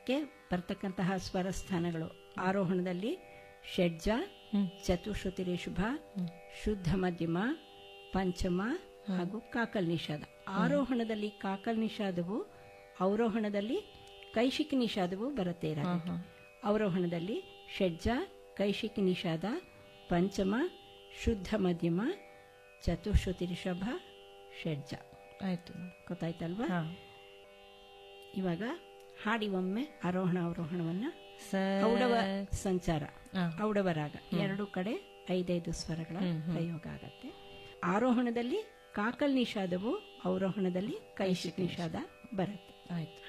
ರಾಗಕ್ಕೆ ಬರ್ತಕ್ಕಂತಹ ಸ್ವರ ಸ್ಥಾನಗಳು ಆರೋಹಣದಲ್ಲಿ ಷಡ್ಜ ಚತುಶ್ರುತಿ ರಿಷಭ ಶುದ್ಧ ಮಧ್ಯಮ ಪಂಚಮ ಹಾಗೂ ಕಾಕಲ್ ನಿಷಾದ ಆರೋಹಣದಲ್ಲಿ ಕಾಕಲ್ ನಿಷಾದವು ಅವರೋಹಣದಲ್ಲಿ ಕೈಶಿಕಿ ನಿಷಾದವು ಬರುತ್ತೆ ಈ ರಾಗಕ್ಕೆ. ಅವರೋಹಣದಲ್ಲಿ ಷಡ್ಜ ಕೈಶಿಕಿ ನಿಷಾದ ಪಂಚಮ ಶುದ್ಧ ಮಧ್ಯಮ ಚತುಶ್ರುತಿ ರಿಷಭ ಷಡ್ಜ ಆಯ್ತು ಗೊತ್ತಾಯ್ತಲ್ವಾ ಹಾ ಇವಾಗ ಹಾಡಿ ಒಮ್ಮೆ ಆರೋಹಣ ಅವರೋಹಣವನ್ನ ಸ ಔಡವ ಸಂಚಾರ ಹಾ. ಔಡವ ರಾಗ ಎರಡು ಕಡೆ ಐದೈದು ಸ್ವರಗಳ ಪ್ರಯೋಗ ಆಗತ್ತೆ ಆರೋಹಣದಲ್ಲಿ ಕಾಕಲ್ ನಿಷಾದವು ಅವರೋಹಣದಲ್ಲಿ ಕೈಶಿಕ್ ನಿಷಾದ ಬರುತ್ತೆ ಆಯ್ತು